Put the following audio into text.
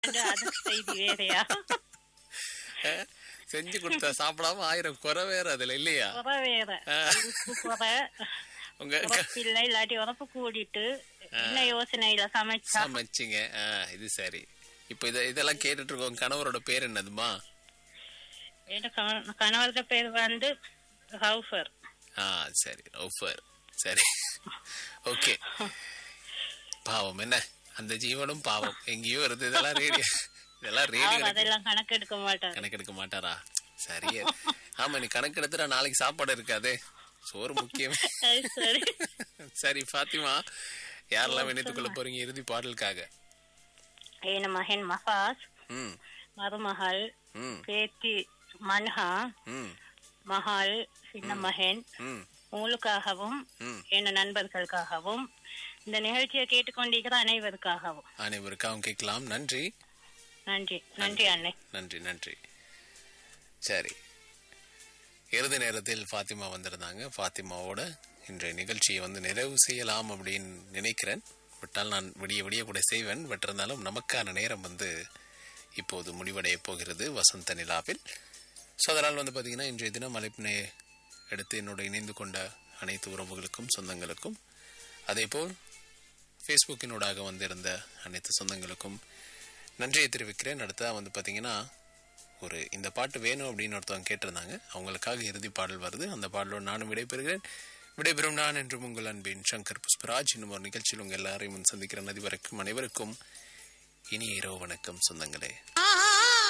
அது செய்தி வேறையா அஹ், செஞ்சு கொடுத்தா சாப்பிடாம ஆயிரம் குறை வேற அதுல இல்லையா குறை வேற உப்பு குறை உங்க க- உரப்பில்லை இல்லாட்டி உரப்பு கூடிட்டு என்ன யோசனையில சமைச்சா சமைச்சிங்க ஆஹ், இது சரி இப்ப இத இதெல்லாம் கேட்டுட்டு இருக்கோம் உங்க கணவரோட பேர் என்னதுமா என் கண- கணவரோட பேர் வந்து ஹவுஃபர் ஆ சரி ரவுஃபர் சரி ஓகே பாவம் என்ன அந்த ஜீவனும் பாவம் எங்கேயோ வருது இதெல்லாம் ரேடியோ இதெல்லாம் அவர் ரேடியோ அதெல்லாம் கணக்கெடுக்க மாட்டார் கணக்கெடுக்க மாட்டாரா சரியா ஆமா நீ கணக்கெடுத்துட்டா நாளைக்கு சாப்பாடு இருக்காதே சோறு முக்கியம் அது சரி சரி ஃபாத்திமா யாரெல்லாம் இணைத்துக் கொள்ள போறீங்க இறுதி பாடலுக்காக என் மகன் மகாஸ் ம் மருமகள் ம் பேத்தி மன்ஹா ம் மகள் சின்ன மகன் ம் உங்களுக்காகவும் ம் என் நண்பர்களுக்காகவும் இந்த நிகழ்ச்சியை கேட்டுக்கொண்டிருக்கிற அனைவருக்காகவும் அனைவருக்காகவும் கேட்கலாம் நன்றி நன்றி நன்றி அண்ணே நன்றி நன்றி சரி இறுதி நேரத்தில் ஃபாத்திமா வந்திருந்தாங்க ஃபாத்திமாவோட இன்றைய நிகழ்ச்சியை வந்து நிறைவு செய்யலாம் அப்படின்னு நினைக்கிறேன் விட்டால் நான் விடிய விடிய கூட செய்வேன் பட் இருந்தாலும் நமக்கான நேரம் வந்து இப்போது முடிவடைய போகிறது வசந்த நிலாவில் ஸோ அதனால் வந்து பார்த்திங்கன்னா இன்றைய தினம் அழைப்பினை எடுத்து என்னோட இணைந்து கொண்ட அனைத்து உறவுகளுக்கும் சொந்தங்களுக்கும் அதேபோல் ஃபேஸ்புக்கினூடாக வந்திருந்த அனைத்து சொந்தங்களுக்கும் நன்றியை தெரிவிக்கிறேன் அடுத்தா வந்து பார்த்தீங்கன்னா ஒரு இந்த பாட்டு வேணும் அப்படின்னு ஒருத்தவங்க கேட்டிருந்தாங்க அவங்களுக்காக இறுதி பாடல் வருது அந்த பாடலோடு நானும் விடைபெறுகிறேன் விடைபெறும் நான் என்றும் உங்கள் அன்பின் சங்கர் புஷ்பராஜ் இன்னும் ஒரு நிகழ்ச்சியில் உங்கள் எல்லாரையும் சந்திக்கிறேன் அது வரைக்கும் அனைவருக்கும் இனிய இரவு வணக்கம் சொந்தங்களே ஆஹா